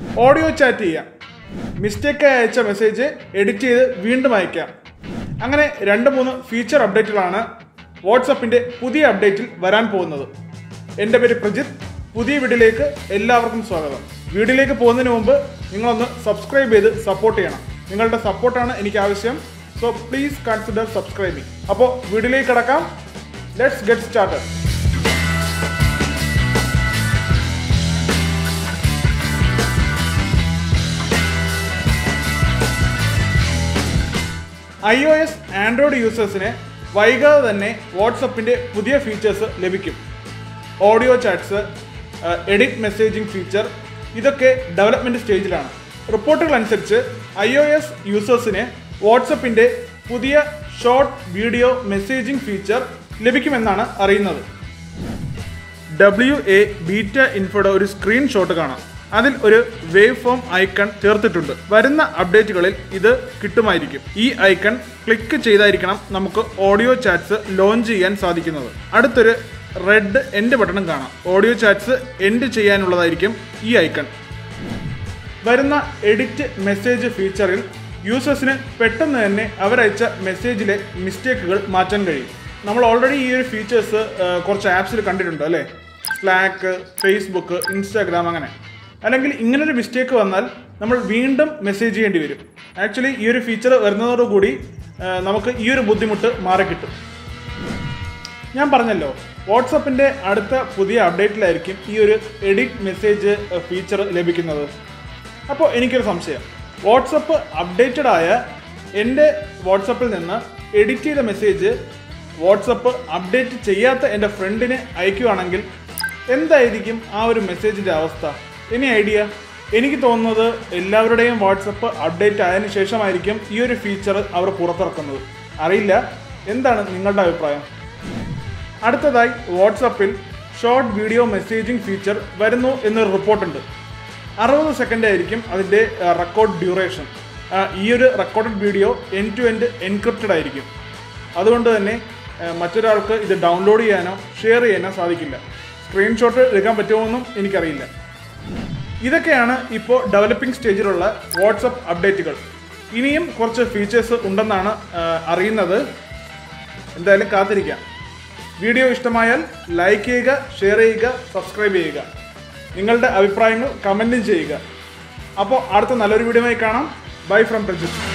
audio chat ചെയ്യാം മിസ്റ്റേക്കായി അയച്ച message edit ചെയ്ത് വീണ്ടും അയക്കാം അങ്ങനെ രണ്ട് മൂന്ന് ഫീച്ചർ അപ്ഡേറ്റുകളാണ് വാട്സപ്പിൻ്റെ പുതിയ അപ്ഡേറ്റിൽ വരാൻ പോകുന്നത് എൻ്റെ പേര് പ്രജിത്ത് പുതിയ വീഡിയോയിലേക്ക് എല്ലാവർക്കും സ്വാഗതം വീഡിയോയിലേക്ക് പോകുന്നതിന് മുമ്പ് നിങ്ങളൊന്ന് സബ്സ്ക്രൈബ് ചെയ്ത് സപ്പോർട്ട് ചെയ്യണം നിങ്ങളുടെ സപ്പോർട്ടാണ് എനിക്ക് ആവശ്യം സോ പ്ലീസ് കൺസിഡർ സബ്സ്ക്രൈബിങ് അപ്പോൾ വീഡിയോയിലേക്ക് കിടക്കാം let's get started I O S Android യൂസേഴ്സിന് വൈകാതെ തന്നെ വാട്സപ്പിൻ്റെ പുതിയ ഫീച്ചേഴ്സ് ലഭിക്കും audio chats edit messaging feature ഇതൊക്കെ ഡെവലപ്മെൻറ്റ് സ്റ്റേജിലാണ് റിപ്പോർട്ടുകൾ അനുസരിച്ച് ഐ ഒ എസ് യൂസേഴ്സിന് വാട്സപ്പിൻ്റെ പുതിയ ഷോർട്ട് വീഡിയോ മെസ്സേജിംഗ് ഫീച്ചർ ലഭിക്കുമെന്നാണ് അറിയുന്നത് ഡബ്ല്യു എ ബീറ്റ ഇൻഫോയുടെ ഒരു സ്ക്രീൻഷോട്ട് കാണാം അതിൽ ഒരു വേവ് ഫോം ഐക്കൺ ചേർത്തിട്ടുണ്ട് വരുന്ന അപ്ഡേറ്റുകളിൽ ഇത് കിട്ടുമായിരിക്കും ഈ ഐക്കൺ ക്ലിക്ക് ചെയ്തായിരിക്കണം നമുക്ക് ഓഡിയോ ചാറ്റ്സ് ലോഞ്ച് ചെയ്യാൻ സാധിക്കുന്നത് അടുത്തൊരു റെഡ് എൻഡ് ബട്ടണും കാണാം ഓഡിയോ ചാറ്റ്സ് എൻഡ് ചെയ്യാനുള്ളതായിരിക്കും ഈ ഐക്കൺ വരുന്ന എഡിറ്റ് മെസ്സേജ് ഫീച്ചറിൽ യൂസേഴ്സിന് പെട്ടെന്ന് തന്നെ അവരയച്ച മെസ്സേജിലെ മിസ്റ്റേക്കുകൾ മാറ്റാൻ കഴിയും നമ്മൾ ഓൾറെഡി ഈ ഒരു ഫീച്ചേഴ്സ് കുറച്ച് ആപ്സിൽ കണ്ടിട്ടുണ്ട് അല്ലേ സ്ലാക്ക് ഫേസ്ബുക്ക് ഇൻസ്റ്റാഗ്രാം അങ്ങനെ അല്ലെങ്കിൽ ഇങ്ങനൊരു മിസ്റ്റേക്ക് വന്നാൽ നമ്മൾ വീണ്ടും മെസ്സേജ് ചെയ്യേണ്ടി വരും ആക്ച്വലി ഈ ഒരു ഫീച്ചർ വരുന്നതോടുകൂടി ആ, നമുക്ക് ഈ ഒരു ബുദ്ധിമുട്ട് മാറിക്കിട്ടും ഞാൻ പറഞ്ഞല്ലോ വാട്സപ്പിൻ്റെ അടുത്ത പുതിയ അപ്ഡേറ്റിലായിരിക്കും ഈ ഒരു എഡിറ്റ് മെസ്സേജ് ഫീച്ചർ ലഭിക്കുന്നത് അപ്പോൾ എനിക്കൊരു സംശയം വാട്സപ്പ് അപ്ഡേറ്റഡ് ആയ എൻ്റെ വാട്സപ്പിൽ നിന്ന് എഡിറ്റ് ചെയ്ത മെസ്സേജ് വാട്സപ്പ് അപ്ഡേറ്റ് ചെയ്യാത്ത എൻ്റെ ഫ്രണ്ടിന് അയക്കുകയാണെങ്കിൽ എന്തായിരിക്കും ആ ഒരു മെസ്സേജിൻ്റെ അവസ്ഥ ഇനി ഐഡിയ എനിക്ക് തോന്നുന്നത് എല്ലാവരുടെയും വാട്സപ്പ് അപ്ഡേറ്റ് ആയതിനു ശേഷമായിരിക്കും ഈ ഒരു ഫീച്ചർ അവർ പുറത്തിറക്കുന്നത് അറിയില്ല എന്താണ് നിങ്ങളുടെ അഭിപ്രായം അടുത്തതായി വാട്സപ്പിൽ ഷോർട്ട് വീഡിയോ മെസ്സേജിംഗ് ഫീച്ചർ വരുന്നു എന്നൊരു റിപ്പോർട്ടുണ്ട് അറുപത് സെക്കൻഡ് ആയിരിക്കും അതിൻ്റെ റെക്കോർഡ് ഡ്യൂറേഷൻ ഈ ഒരു recorded video end to end encrypted ആയിരിക്കും അതുകൊണ്ട് തന്നെ ആ, മറ്റൊരാൾക്ക് ഇത് ഡൗൺലോഡ് ചെയ്യാനോ ഷെയർ ചെയ്യാനോ സാധിക്കില്ല സ്ക്രീൻഷോട്ട് എടുക്കാൻ പറ്റുമോയെന്നും എനിക്കറിയില്ല ഇതൊക്കെയാണ് ഇപ്പോൾ ഡെവലപ്പിംഗ് സ്റ്റേജിലുള്ള വാട്സപ്പ് അപ്ഡേറ്റുകൾ ഇനിയും കുറച്ച് ഫീച്ചേഴ്സ് ഉണ്ടെന്നാണ് ആ, അറിയുന്നത് എന്തായാലും കാത്തിരിക്കാം വീഡിയോ ഇഷ്ടമായാൽ ലൈക്ക് ചെയ്യുക ഷെയർ ചെയ്യുക സബ്സ്ക്രൈബ് ചെയ്യുക നിങ്ങളുടെ അഭിപ്രായങ്ങൾ കമൻറ്റും ചെയ്യുക അപ്പോൾ അടുത്ത നല്ലൊരു വീഡിയോയുമായി കാണാം ബൈ ഫ്രം പ്രജിത്ത്